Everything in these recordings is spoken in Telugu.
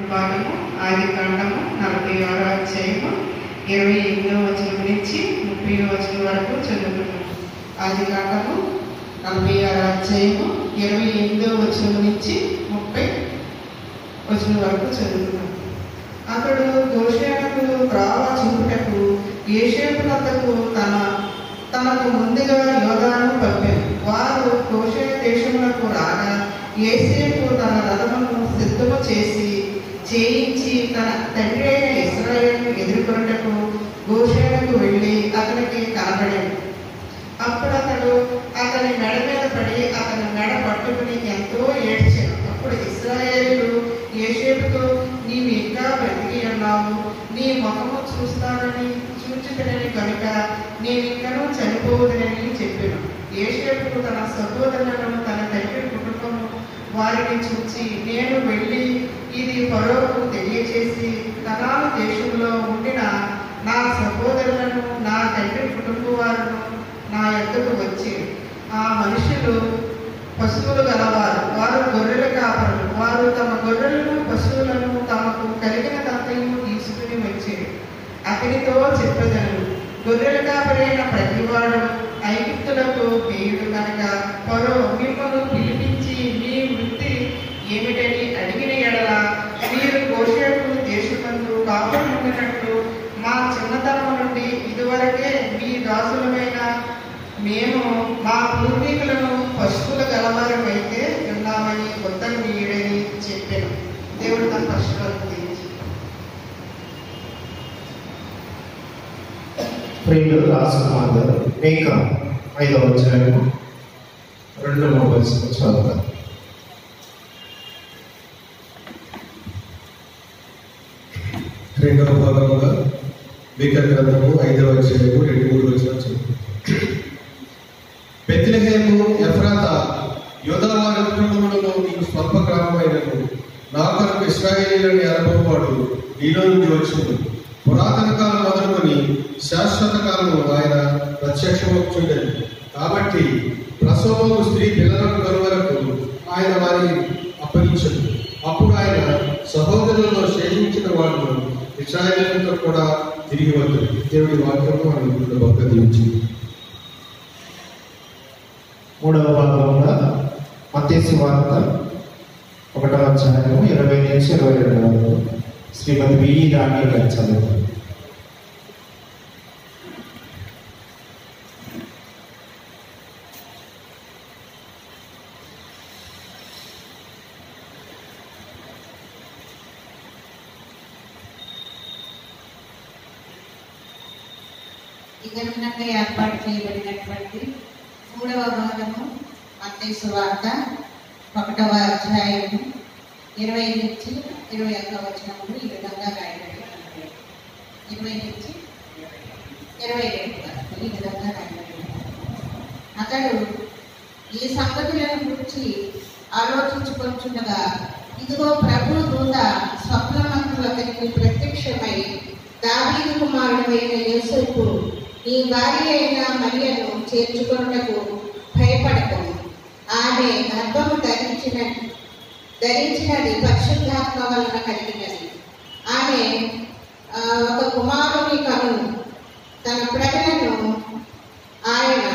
భాగము ఆది కాండము నలభై ఆరో అధ్యాయము ఇరవై ఎనిమిదో వచనం నుంచి ముప్పై వచనం వరకు చదువుకున్నాం ఆది కాండము నలభై ఆరో అధ్యాయము ఇరవై ఎనిమిదో వచనం నుంచి ముప్పై వచనం వరకు చదువుకున్నాం అతడు గోషేనకు త్రావ చూపుటకు ఏషేపునకు తన తనకు ముందుగా యోధాను పంపాను వారు గోషేన దేశములకు రాగా ఏసేపు తన రథమును సిద్ధము చేసి చేయించి తన తండ్రి అయిన ఇస్రాయేల్ను ఎదుర్కొనుటకు గోషేనకు వెళ్ళి అతనికి కనబడాడు అప్పుడు అతడు అతని మెడ మీద పడి అతని మెడ పట్టుకుని ఎంతో ఏడ్చాడు అప్పుడు ఇస్రాయేలు ఏషేపుతో నీవు ఇంకా బ్రతికి ఉన్నావు నీ ముఖము చూస్తానని చూచుటనని కనుక నేను ఇంకనూ చనిపోవదనని చెప్పాను ఏషేపుకు తన సహోదరులను తన తండ్రి కుటుంబము వారిని చూచి నేను వెళ్ళి ఇది పరోకు తెలియచేసి కనాలు దేశంలో ఉండిన నా సహోదరులను నా తండ్రి కుటుంబ వారును నా యొద్దకు వచ్చి ఆ మనుషులు పశువులు గలవారు వారు గొర్రెల కాపరులు వారు తమ గొర్రెలను పశువులను తమకు కలిగిన దంతయు తీసుకుని వచ్చారు అతనితో చెప్పదను గొర్రెల కాపరైన ప్రతివాడు ఐగుప్తులకు పేయుడు కనుక పరో మిమ్మల్ని పిలిపించి మీ వృత్తి ఏమిటని అడిగిన ఎడల మీరు కోషేపు దేశమందు కాపాడుకున్నట్లు మా చిన్నతనం నుండి ఇదివరకే మీ దాసులమైన మేము మా పూర్వీకులను పశువుల గలవారమైతే ఉన్నామని ఉత్తరం వీడని చెప్పాను దేవుడు తన పశువులకు దీవించి ప్రియులు రాజకుమార్ గారు మేక ఐదవ అధ్యాయము రెండు మూడు వచనం చదువుతారు రెండవ భాగంగా మీక గ్రంథము ఐదవ అధ్యాయము రెండు మూడు వచ్చిన బెత్లెహేము ఎఫ్రాత యోధావారి కుటుంబములలో నీకు స్వల్ప గ్రామమైనను నా కొరకు ఇస్రాయేలీలని అనుభవవాడు నీలో నుండి వచ్చింది పురాతన కాలం మొదలుకొని శాశ్వత కాలము ఆయన ప్రత్యక్షమవుతుండేది కాబట్టి ప్రసవము స్త్రీ పిల్లలను కను వరకు ఆయన వారిని అప్పగించదు అప్పుడు ఆయన సహోదరులలో శేషించిన వాళ్ళు ఇస్రాయేలీలతో కూడా తిరిగి వద్దు దేవుడి వాక్యము ఆయన భక్త దీవించింది మూడవ భాగంగా మతేసు వార్త ఒకటవ అధ్యాయము ఇరవై నుంచి ఇరవై రెండు వరకు శ్రీమతి బిఈ రాణి గారు చదువుతారు విధంగా ఏర్పాటు చేయబడినటువంటి మూడవ భాగము మత్తయి వార్త ఒకటవ అధ్యాయము ఇరవై నుంచి ఇరవై ఒక్క వచనములు ఈ విధంగా రాయబడి ఉన్నది. ఇరవై నుంచి ఇరవై రెండు వరకు ఈ విధంగా రాయబడి ఉన్నది. అతడు ఈ సంగతులను గురించి ఆలోచించుకొంచుండగా ఇదిగో ప్రభు దూత స్వప్నమంతులు అతనికి ప్రత్యక్షమై దావీదు కుమారుడైన యేసుకు నీ భార్య అయిన మరియను చేర్చుకొనుటకు భయపడకు ఆమె గర్భము ధరించిన ధరించినది పరిశుద్ధాత్మ వలన కలిగినది ఆమె ఆ, ఒక కుమారుని కను తన ప్రజలను ఆయన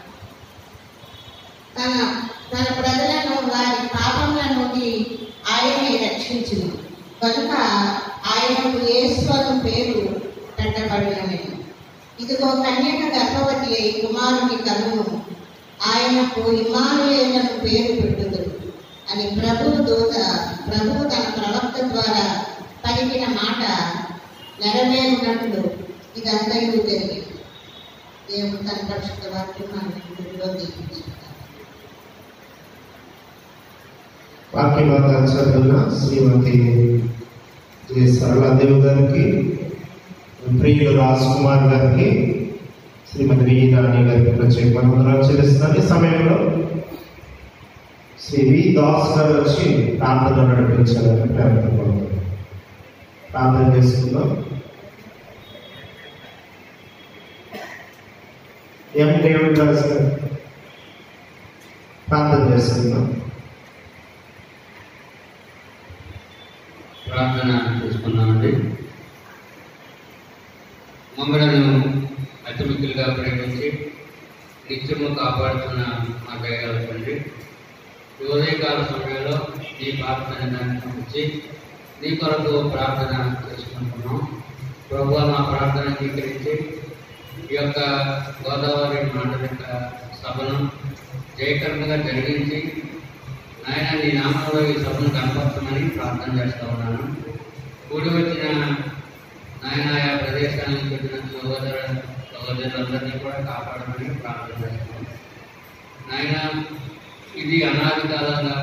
తన తన ప్రజలను వారి పాపముల నుండి ఆయనే రక్షించును కనుక ఆయనకు యేసువను పేరు పెట్టబడినది ఇదిగో కన్యక గర్భవతి అయి కుమారుని కనును ఆయనకు ఇమానుయేలను పేరు పెట్టుదురు అని ప్రభు దూత ప్రభు తన ప్రవక్త ద్వారా పలికిన మాట నెరవేరినట్లు ఇదంతయు జరిగింది దేవుడు తన పరిశుద్ధ వాక్యం మనలో దీపించుకుంటారు వాక్యమాత చదువున శ్రీమతి జె సరళాదేవి గారికి ప్రియులు రాజ్ కుమార్ గారికి శ్రీమతి వి రాణి గారికి ప్రత్యేక వందనాలు చెల్లిస్తున్నాను ఈ సమయంలో శ్రీ వి దాస్ గారు వచ్చి ప్రార్థన నడిపించాలని ప్రార్థన ప్రార్థన చేసుకుందాం ఎం డేవిడ్ దాస్ గారు ప్రార్థన చేసుకుందాం ప్రార్థన చేసుకున్నామండి మమ్మలను అతిమిక్కులుగా ప్రేమించి నిత్యము కాపాడుతున్న మా దయగల తండ్రి ఈ ఉదయకాల సమయంలో నీ ప్రార్థన వచ్చి నీ కొరకు ప్రార్థన చేసుకుంటున్నాం ప్రభు మా ప్రార్థన అంగీకరించి ఈ యొక్క గోదావరి మాండలిక సభను జయకరంగా జరిగించి ఆయన నీ నామంలో ఈ సభను కనపరచమని ప్రార్థన చేస్తా ఉన్నాను కూడి వచ్చిన ఆయన ఆయా ప్రదేశాల నుంచి వచ్చిన సహోదర సహోదరులందరినీ కూడా కాపాడమని ప్రార్థన చేస్తాను నాయన ఇది అనాది కాలంగా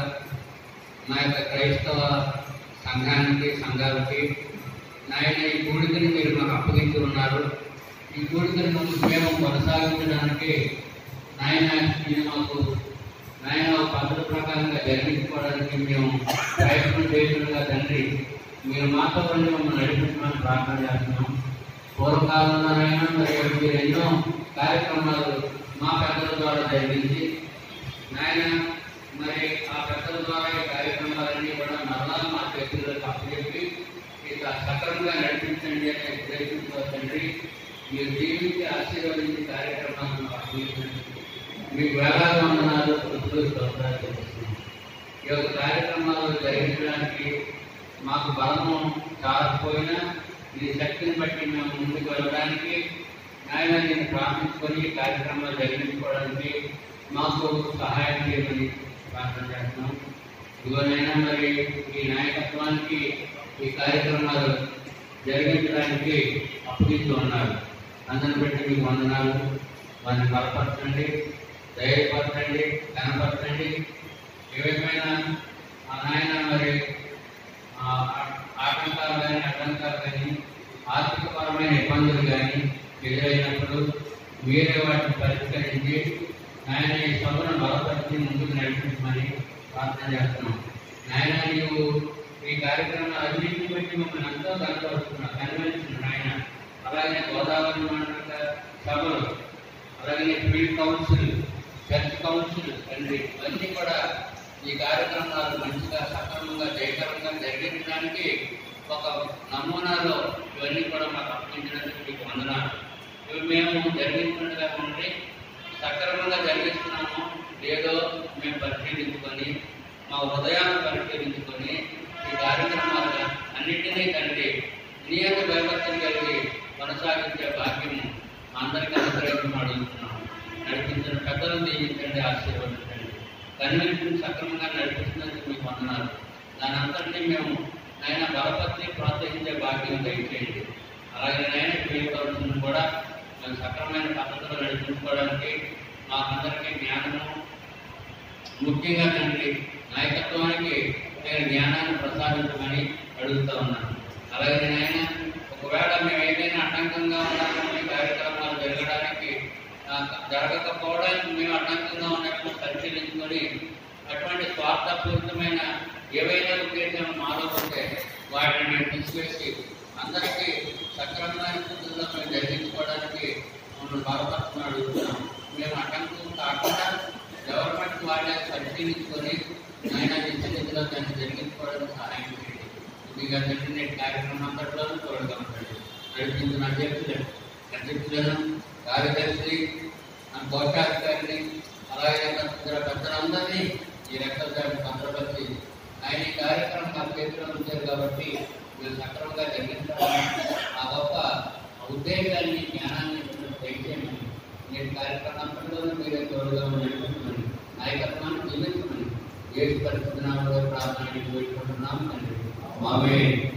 మా యొక్క క్రైస్తవ సంఘానికి సంఘాలకి నాయన ఈ కూడికని మీరు మాకు అప్పగించి ఉన్నారు ఈ కూడికను మేము కొనసాగించడానికి నాయన ఇది మాకు నాయన ఒక పద్ధతి ప్రకారంగా జరిగించుకోవడానికి మేము ప్రయత్నం చేస్తుండగా తండ్రి మీరు మాతో ఉండి మమ్మల్ని నడిపించమని ప్రార్థన చేస్తున్నాం పూర్వకాలంలో అయినా మరి మీరు ఎన్నో కార్యక్రమాలు మా పెద్దల ద్వారా జరిగించి నాయన మరి ఆ పెద్దల ద్వారా ఈ కార్యక్రమాలన్నీ కూడా మరలా మా చేతులకు అప్పచెప్పి ఇక సక్రమంగా నడిపించండి అనే ఉద్దేశంతో తండ్రి మీరు జీవించి ఆశీర్వదించి కార్యక్రమాలను అప్పగించండి మీకు వేలాది వందనాలు కృతులు స్తోత్రాలు చెల్లిస్తున్నాం ఈ యొక్క కార్యక్రమాలు జరిగించడానికి మాకు బలము చాలకపోయినా ఈ శక్తిని బట్టి మేము ముందుకు వెళ్ళడానికి ఆయన నేను ప్రార్థించుకొని ఈ కార్యక్రమాలు జరిగించుకోవడానికి మాకు సహాయం చేయమని ప్రార్థన చేస్తున్నాం ఇదిగోనైనా మరి ఈ నాయకత్వానికి ఈ కార్యక్రమాలు జరిగించడానికి అప్పగిస్తూ ఉన్నారు అందరిని బట్టి మీకు వందనాలు వారిని బలపరచండి ధైర్యపరచండి కనపరచండి ఏ విధమైన ఆ నాయన మరి ఆ ఆటంకాలు కానీ అడ్డంకాలు కానీ ఆర్థికపరమైన ఇబ్బందులు కానీ ఎదురైనప్పుడు మీరే వాటిని పరిష్కరించి ఆయన ఈ సభను బలపరిచి ముందుకు నడిపించమని ప్రార్థన చేస్తున్నాం నాయన నీవు ఈ కార్యక్రమాలు అన్నింటిని బట్టి మమ్మల్ని ఎంతో కనపరుస్తున్నావు కన్వెన్షన్ ఆయన అలాగే గోదావరి మండల సభలు అలాగే ఫీల్డ్ కౌన్సిల్ చర్చ్ కౌన్సిల్ తండ్రి ఇవన్నీ కూడా ఈ కార్యక్రమాలు మంచిగా సక్రమంగా జయకరంగా జరిగించడానికి ఒక నమూనాలో ఇవన్నీ కూడా మాకు అప్పగించినందుకు మీకు వందనాలు ఇవి మేము జరిగించినట్టుగా ఉండి సక్రమంగా జరిగిస్తున్నాము లేదో మేము పరిశీలించుకొని మా హృదయాన్ని పరిశీలించుకొని ఈ కార్యక్రమాలు అన్నింటినీ తండ్రి నీ యొక్క భయభక్తిని కలిగి కొనసాగించే భాగ్యము మా అందరికీ అనుగ్రహించడం అడుగుతున్నాము నడిపించిన పెద్దలు దీవించండి ఆశీర్వదించండి కన్వెన్షన్ సక్రమంగా నడిపిస్తున్నందుకు మీకు వందనాలు దాని అంతటినీ మేము ఆయన బలపరిచి ప్రోత్సహించే భాగ్యం దయచేయండి అలాగే నాయన ఫీల్డ్ కౌన్సిల్ని కూడా మేము సక్రమైన పద్ధతిలో నడిపించుకోవడానికి మాకందరికీ జ్ఞానము ముఖ్యంగా తండ్రి నాయకత్వానికి నేను జ్ఞానాన్ని ప్రసాదించమని అడుగుతా ఉన్నాను అలాగే నాయన ఒకవేళ మేము ఏదైనా అడ్డంకంగా ఉన్నామని కార్యక్రమాలు జరగడానికి ఆ, జరగకపోవడానికి మేము అడ్డంకంగా ఉన్నట్లు పరిశీలించుకొని అటువంటి స్వార్థపూరితమైన ఏవైనా ఉద్దేశాలు మాలో ఉంటే వాటిని మేము తీసివేసి అందరికీ సక్రమమైన స్థితిలో మేము జరిగించుకోవడానికి మమ్మల్ని బలపరచమని అడుగుతున్నాం మేము అడ్డంకం కాకుండా గవర్నమెంట్ వాళ్ళని పరిశీలించుకొని ఆయన నిత్యనిధిలో దాన్ని జరిగించుకోవడానికి సహాయం చేయండి మీకు అందరికీ నేటి కార్యక్రమం అంతట్లోనూ తోడుగా ఉంటాడు నడిపించిన అధ్యక్షులు అధ్యక్షులను కార్యదర్శి నా కోశాధికారిని అలాగే ఇతర పెద్దలందరినీ ఈ రెక్కల భద్రపరిచి ఆయన ఈ కార్యక్రమం నా చేతిలో ఉంచారు కాబట్టి మీరు సక్రమంగా జరిగించాలని ఆ గొప్ప ఉద్దేశాన్ని జ్ఞానాన్ని దయచేయమని నేను కార్యక్రమంలోనూ మీరే తోడుగా నడిపించమని నాయకత్వాన్ని జీవించమని ఏ పరిస్థితి నామలో ప్రార్థన అడిగి పెట్టుకుంటున్నాం తండ్రి ఆమె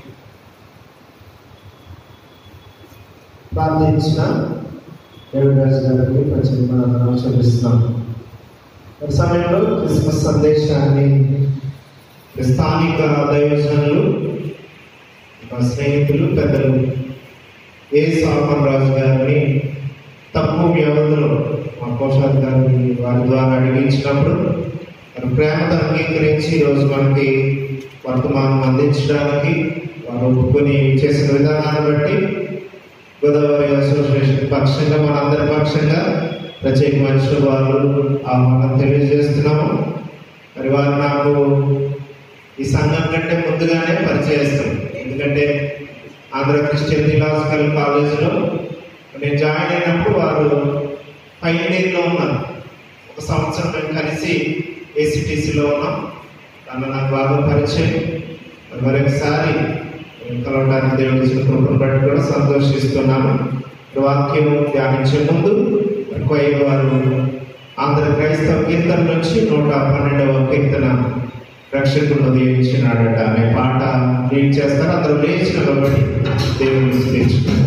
ప్రార్థించిన దేవరాజు గారికి ప్రత్యేక చెల్లిస్తున్నాం ఈ సమయంలో క్రిస్మస్ సందేశాన్ని స్థానిక దైవజనులు మా స్నేహితులు పెద్దలు ఏ సామన్ రాజు గారిని తక్కువ వ్యవధిలో మా కోశాధికారి వారి ద్వారా అడిగించినప్పుడు వారి ప్రేమతో అంగీకరించి ఈరోజు మనకి వర్తమానం అందించడానికి వారు ఒప్పుకొని చేసిన విధానాన్ని బట్టి గోదావరి అసోసియేషన్ పక్షంగా మనందరి పక్షంగా ప్రత్యేకమైన శుభాలు ఆహ్వానం తెలియజేస్తున్నాము మరి వారు నాకు ఈ సంఘం కంటే ముందుగానే పరిచయస్తారు ఎందుకంటే ఆంధ్ర క్రిస్టియన్ థిలాజికల్ కాలేజీలో నేను జాయిన్ అయినప్పుడు వారు ఫైనల్ ఇయర్లో ఉన్నారు ఒక సంవత్సరం మేము కలిసి ఏసీటీసీలో ఉన్నాం తను నాకు బాగా పరిచయం మరి మరొకసారి కలవడానికి దేవుడు ఇచ్చిన కృపను బట్టి కూడా సంతోషిస్తున్నాను ఈ వాక్యం ధ్యానించే ముందు కొయ్య వారు ఆంధ్ర క్రైస్తవ కీర్తన నుంచి నూట పన్నెండవ కీర్తన రక్షకుడు దీవించినాడట అనే పాట రీడ్ చేస్తారు అందరూ లేచిన కాబట్టి దేవుని స్థితించుకున్నారు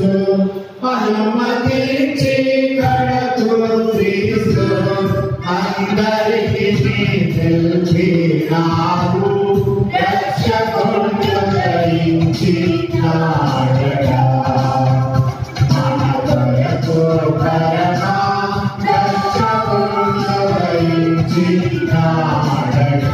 అనుమతించి కడకు క్రీస్తు అందరికీ తెలిపినావు రక్షకుడు జయించినాడట మన కొరకు పరమ రక్షకుడు జయించినాడట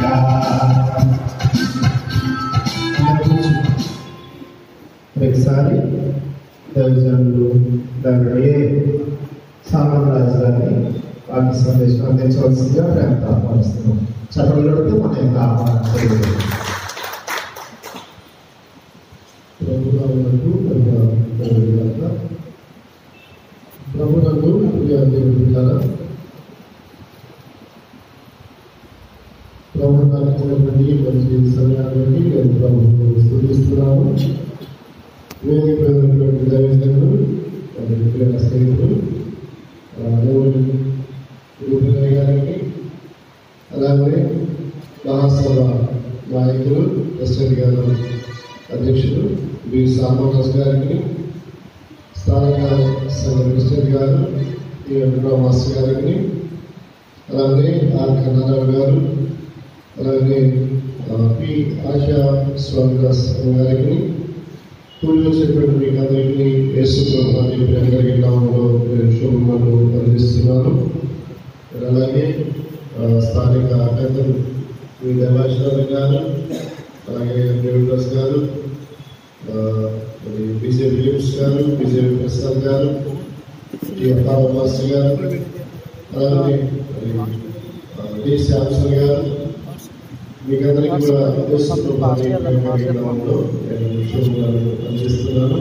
ఒకసారి దైవజనులు దాని సామరాజు గారిని వాటి సందేశం అందించవలసిందిగా ప్రేమతో ఆహ్వానిస్తున్నాం చెప్పగలుగుతూ మన యొక్క ఆహ్వానం తెలియజేయండి. ప్రభునామమునకు మహిమ కలుగుగాక. ప్రభునందు ప్రియ దేవుని బిడ్డలారా, ప్రభు నాకు ఇచ్చినటువంటి మంచి సమయాన్ని నేను ప్రభువును స్తుతిస్తున్నాను వేదిక మీద ఉన్నటువంటి దైవజనులు మరి ప్రియ స్నేహితులు ఆ, దేవుని రూపనయ్య గారికి అలాగే మహాసభ నాయకులు ప్రెసిడెంట్ గారు అధ్యక్షుడు బి సామోదాస్ గారికి స్థానిక సంఘ ప్రెసిడెంట్ గారు ఈ మాస్టర్ గారికి అలాగే ఆర్ కన్నారావు గారు అలాగే ఆ, పి ఆశా స్వామిదాస్ గారికి కూలి వచ్చేటువంటి మీకు అందరికీ యేసు ప్రభువారి ప్రేమగలిగిన నామంలో నేను శుభములను అందిస్తున్నాను మరి అలాగే ఆ, స్థానిక పెద్దలు మీ దేవాశ్వర గారు అలాగే దేవదాస్ గారు ఆ, మరి విజయ్ విలియమ్స్ గారు విజయ్ ప్రసాద్ గారు టి అప్పారావు మాస్టర్ గారు అలాగే మరి, ఆ, డి శాంసన్ గారు మీకందరికీ కూడా యేసు ప్రభువారి ప్రేమగలిగిన నామంలో నేను శుభములను అందిస్తున్నాను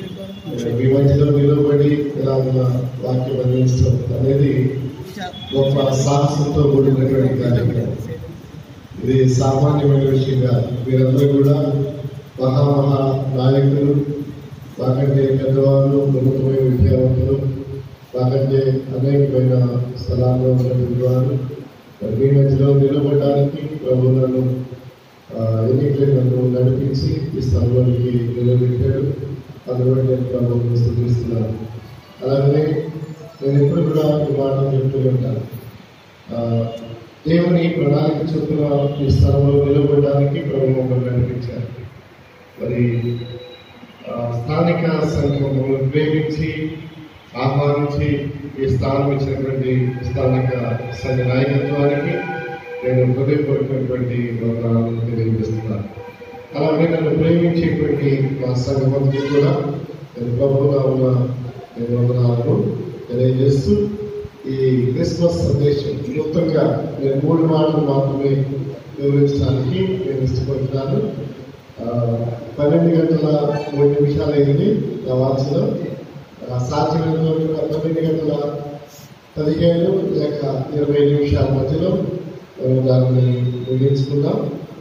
మీ మధ్యలో నిలబడి ఇలా ఉన్న వాక్యం అందించడం అనేది గొప్ప సాహసంతో కూడినటువంటి కార్యక్రమం ఇది సామాన్యమైన విషయం కాదు మీరందరూ కూడా మహా మహా నాయకులు మాకంటే పెద్దవాళ్ళు ఉన్నతమైన విద్యావంతులు మాకంటే అనేకమైన స్థలాల్లో ఉన్నటువంటి వారు మరి మీ మధ్యలో నిలబడడానికి ప్రభు నన్ను ఆ, ఎన్నికలే నన్ను నడిపించి ఈ స్థలంలోనికి నిలబెట్టాడు అందువల్ల నేను ప్రభుత్వం స్థుతిస్తున్నాను అలాగే నేను ఎప్పుడు కూడా ఈ మాటలు చెప్తూ ఉంటాను ఆ, దేవుని ప్రణాళిక చొప్పున ఈ స్థలంలో నిలబడడానికి ప్రభు మమ్మల్ని నడిపించారు మరి ఆ, స్థానిక సంఘం మమ్మల్ని ప్రేమించి ఆహ్వానించి ఈ స్థానం ఇచ్చినటువంటి స్థానిక సంఘ నాయకత్వానికి నేను హృదయపూర్వకమైనటువంటి వందనాలను తెలియజేస్తున్నాను అలాగే నన్ను ప్రేమించేటువంటి మా సంఘమంతులు కూడా నేను ప్రభువుగా ఉన్న నేను వందనాలను తెలియజేస్తూ ఈ క్రిస్మస్ సందేశం క్లుప్తంగా నేను మూడు మాటలు మాత్రమే వివరించడానికి నేను ఇష్టపడుతున్నాను ఆ, పన్నెండు గంటల మూడు నిమిషాలు అయింది నా వాచలో ఆ, సాధ్యమైనంత వరకు పన్నెండు గంటల పదిహేను లేక ఇరవై నిమిషాల మధ్యలో మనం దాన్ని ముగించుకుందాం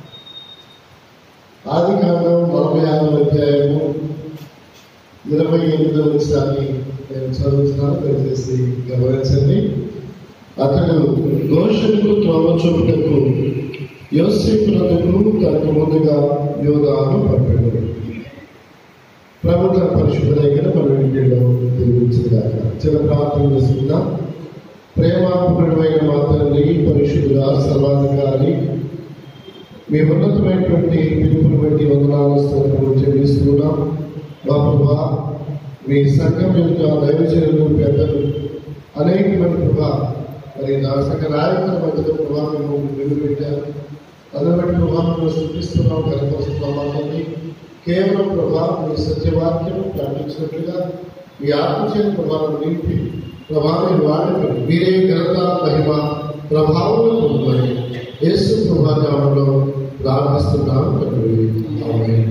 ఆది కాండం నలభై ఆరో అధ్యాయము ఇరవై ఎనిమిదో నిమిషాన్ని నేను చదువుతున్నాను దయచేసి గమనించండి అతడు దోషులకు త్రోవ చూపుటకు యోసేపునకు తనకు ముందుగా యోధాను పంపాడు ప్రభుత్వ పరిశుద్ధ దగ్గర మన ఇంటిలో దీవించగాక చిన్న ప్రార్థన చేసుకుందాం ప్రేమాపూర్ణమైన మా తండ్రి పరిశుద్ధుల సర్వాధికారి మీ ఉన్నతమైనటువంటి పిలుపుని బట్టి వందనాలు స్తోత్రములు చెల్లిస్తున్నాం మా ప్రభా మీ సంఘం యొక్క దైవజనులు పెద్దలు అనేకమైన ప్రభా మరి నా సంఘ నాయకుల మధ్యలో ప్రభా మేము నిలబెట్టారు అందులో బట్టి ప్రభావం సృష్టిస్తున్నాం కనపరుస్తున్నాం మా తండ్రి కేవలం ప్రభా మీ సత్యవాక్యం ప్రకటించినట్లుగా మీ ఆత్మచేత ప్రభావం నింపి ప్రభావం వాడకండి మీరే ఘనత మహిమ ప్రభావం పొందుకొని యేసు ప్రభావంలో ప్రార్థిస్తున్నాం తండ్రి ఆమేన్.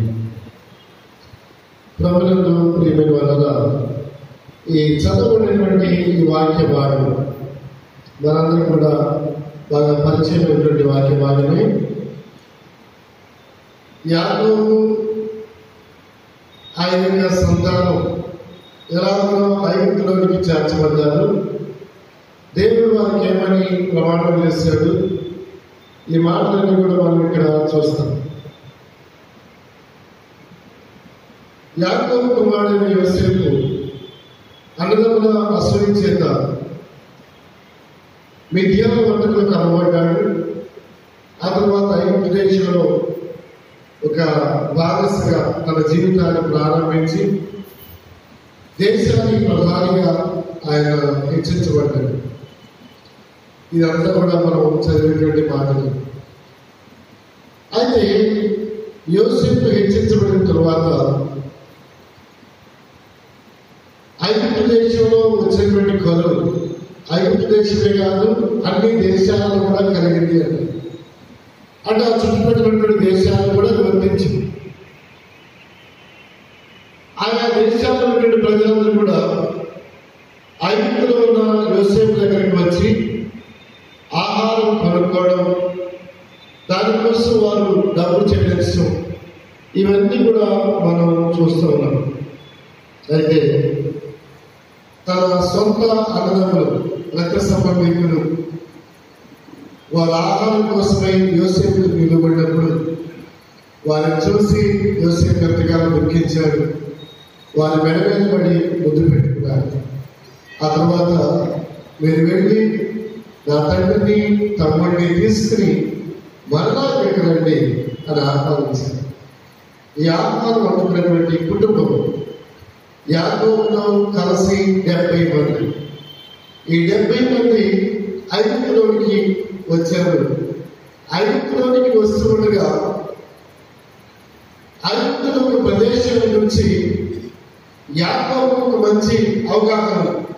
ప్రభునందు ప్రియమైన వల్ల ఈ చదవబడినటువంటి ఈ వాక్య భాగం మనందరం కూడా బాగా పరిచయమైనటువంటి వాక్య భాగమే యాదవు ఆయన యొక్క సంతానం ఎలాగో ఐగుప్తులోనికి చేర్చబడ్డారు దేవుడు వారికి ఏమని ప్రమాణం చేశాడు ఈ మాటలన్నీ కూడా మనం ఇక్కడ చూస్తాం యాకోబు కుమారుడైన యోసేపు అన్నదమ్ముల అసూయ చేత మీ దీన వర్తకులకు అమ్మబడ్డాడు ఆ తర్వాత ఐగుప్తు దేశంలో ఒక భాగస్గా తన జీవితాన్ని ప్రారంభించి దేశానికి ప్రధానిగా ఆయన హెచ్చించబడ్డాడు ఇదంతా కూడా మనం చదివినటువంటి మాటలు అయితే యోసేపు హెచ్చించబడిన తరువాత ఐగుప్తు దేశంలో వచ్చినటువంటి కరువు ఐగుప్తు దేశమే కాదు అన్ని దేశాలను కూడా కలిగింది అంటే అంటే ఆ చుట్టుపక్కల దేశాలను కూడా వర్తించింది ఆయా దేశాల్లో ఉన్నటువంటి ప్రజలందరూ కూడా ఐగుప్తులో ఉన్న యోసేపు దగ్గరికి వచ్చి ఆహారం కొనుక్కోవడం దానికోసం వారు డబ్బు చెల్లించడం ఇవన్నీ కూడా మనం చూస్తూ ఉన్నాం అయితే తన సొంత అన్నదమ్ములు రక్త సంబంధికులు వారి ఆహారం కోసమై యోసేపు నిలబడినప్పుడు వారిని చూసి యోసేపు ఎంతగానో దుఃఖించాడు వారి మెడ మీద పడి ముద్దు పెట్టుకున్నారు ఆ తర్వాత మీరు వెళ్ళి నా తండ్రిని తమ్ముడిని తీసుకుని మరలా ఇక్కడికి రండి అని ఆహ్వానించారు ఈ ఆహ్వానం అందుకున్నటువంటి కుటుంబం యాకోబులో కలిసి డెబ్బై మంది ఈ డెబ్బై మంది ఐదులోనికి వచ్చారు ఐదులోనికి వస్తుండగా ఐదులో ఒక ప్రదేశం నుంచి యాకోబు ఒక మంచి అవగాహన